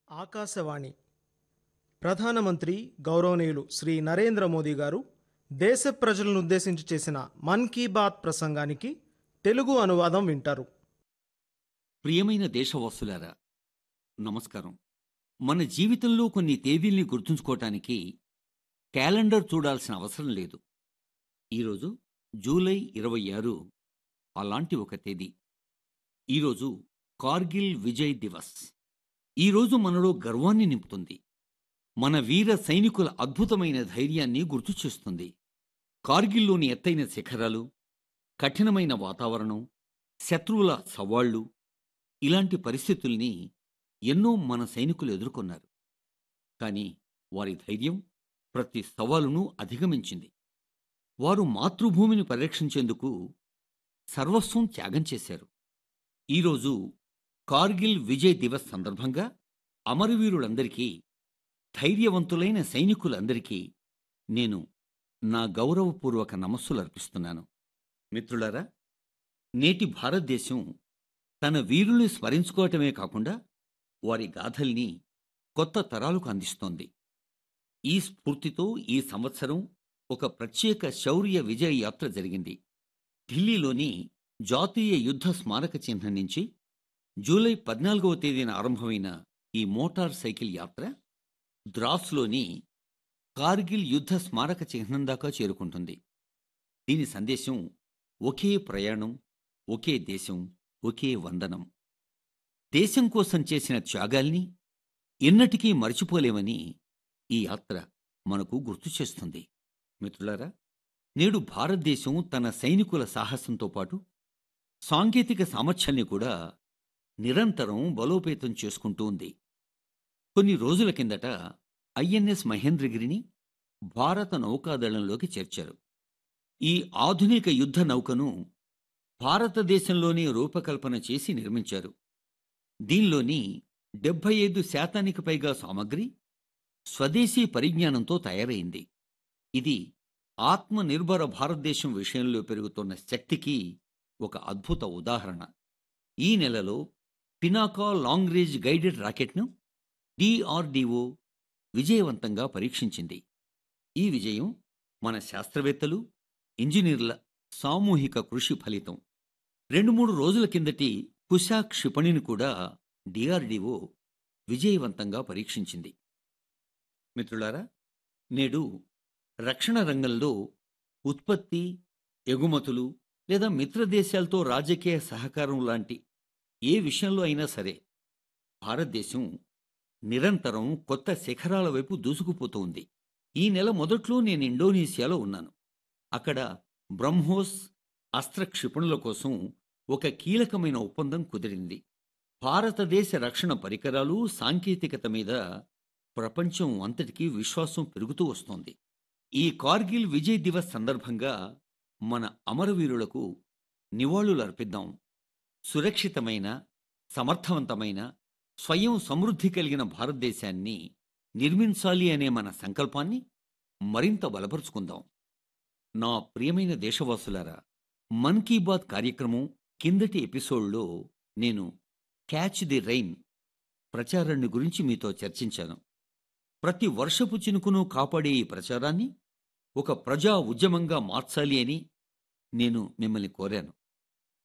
ఆకాశవాణి ప్రధానమంత్రి గౌరవనీయులు శ్రీ నరేంద్ర మోదీ గారు దేశ ప్రజలను ఉద్దేశించి చేసిన మన్ కీ బాత్ ప్రసంగానికి తెలుగు అనువాదం వింటారు ప్రియమైన దేశవాసులారా నమస్కారం మన జీవితంలో కొన్ని తేదీల్ని గుర్తుంచుకోవటానికి క్యాలెండర్ చూడాల్సిన అవసరం లేదు ఈరోజు జూలై ఇరవై ఆరు అలాంటి ఒక తేదీ ఈరోజు కార్గిల్ విజయ్ దివస్ ఈరోజు మనలో గర్వాన్ని నింపుతుంది మన వీర సైనికుల అద్భుతమైన ధైర్యాన్ని గుర్తు చేస్తుంది కార్గిల్లోని ఎత్తైన శిఖరాలు కఠినమైన వాతావరణం శత్రువుల సవాళ్లు ఇలాంటి పరిస్థితుల్ని ఎన్నో మన సైనికులు ఎదుర్కొన్నారు కానీ వారి ధైర్యం ప్రతి సవాలును అధిగమించింది వారు మాతృభూమిని పరిరక్షించేందుకు సర్వస్వం త్యాగం చేశారు ఈరోజు కార్గిల్ విజయ్ దివస్ సందర్భంగా అమరవీరులందరికీ ధైర్యవంతులైన సైనికులందరికీ నేను నా గౌరవపూర్వక నమస్సులు అర్పిస్తున్నాను మిత్రులారా నేటి భారతదేశం తన వీరుల్ని స్మరించుకోవటమే కాకుండా వారి గాథల్ని కొత్త తరాలకు అందిస్తోంది ఈ స్ఫూర్తితో ఈ సంవత్సరం ఒక ప్రత్యేక శౌర్య విజయ యాత్ర జరిగింది ఢిల్లీలోని జాతీయ యుద్ధ స్మారక చిహ్నం నుంచి జూలై పద్నాలుగవ తేదీన ఆరంభమైన ఈ మోటార్ సైకిల్ యాత్ర ద్రాస్లోని కార్గిల్ యుద్ధ స్మారక చిహ్నం దాకా చేరుకుంటుంది దీని సందేశం ఒకే ప్రయాణం ఒకే దేశం ఒకే వందనం దేశం కోసం చేసిన త్యాగాల్ని ఎన్నటికీ మర్చిపోలేమని ఈ యాత్ర మనకు గుర్తు చేస్తుంది మిత్రులారా నేడు భారతదేశం తన సైనికుల సాహసంతో పాటు సాంకేతిక సామర్థ్యాన్ని కూడా నిరంతరం బలోపేతం చేసుకుంటూ ఉంది కొన్ని రోజుల కిందట ఐఎన్ఎస్ మహేంద్రగిరిని భారత నౌకాదళంలోకి చేర్చారు ఈ ఆధునిక యుద్ధ నౌకను భారతదేశంలోనే రూపకల్పన చేసి నిర్మించారు దీనిలోని డెబ్బై ఐదు శాతానికి పైగా సామగ్రి స్వదేశీ పరిజ్ఞానంతో తయారైంది ఇది ఆత్మనిర్భర భారతదేశం విషయంలో పెరుగుతున్న శక్తికి ఒక అద్భుత ఉదాహరణ ఈ నెలలో పినాకా లాంగ్ రేంజ్ గైడెడ్ రాకెట్ను డిఆర్డిఓ విజయవంతంగా పరీక్షించింది ఈ విజయం మన శాస్త్రవేత్తలు ఇంజనీర్ల సామూహిక కృషి ఫలితం రెండు మూడు రోజుల కిందటి కుశా క్షిపణిని కూడా డిఆర్డిఓ విజయవంతంగా పరీక్షించింది మిత్రులారా నేడు రక్షణ రంగంలో ఉత్పత్తి ఎగుమతులు లేదా మిత్ర దేశాలతో రాజకీయ సహకారం లాంటి ఏ విషయంలో అయినా సరే భారతదేశం నిరంతరం కొత్త శిఖరాల వైపు దూసుకుపోతోంది ఈ నెల మొదట్లో నేను ఇండోనేషియాలో ఉన్నాను అక్కడ బ్రహ్మోస్ అస్త్ర క్షిపణుల కోసం ఒక కీలకమైన ఒప్పందం కుదిరింది భారతదేశ రక్షణ పరికరాలు సాంకేతికత మీద ప్రపంచం అంతటికీ విశ్వాసం పెరుగుతూ వస్తోంది ఈ కార్గిల్ విజయ్ దివస్ సందర్భంగా మన అమరవీరులకు నివాళులు అర్పిద్దాం సురక్షితమైన సమర్థవంతమైన స్వయం సమృద్ధి కలిగిన భారతదేశాన్ని నిర్మించాలి అనే మన సంకల్పాన్ని మరింత బలపరుచుకుందాం నా ప్రియమైన దేశవాసులారా మన్ కీ బాత్ కార్యక్రమం కిందటి ఎపిసోడ్లో నేను క్యాచ్ ది రైన్ ప్రచారాన్ని గురించి మీతో చర్చించాను ప్రతి వర్షపు చినుకును కాపాడే ఈ ప్రచారాన్ని ఒక ప్రజా ఉద్యమంగా మార్చాలి అని నేను మిమ్మల్ని కోరాను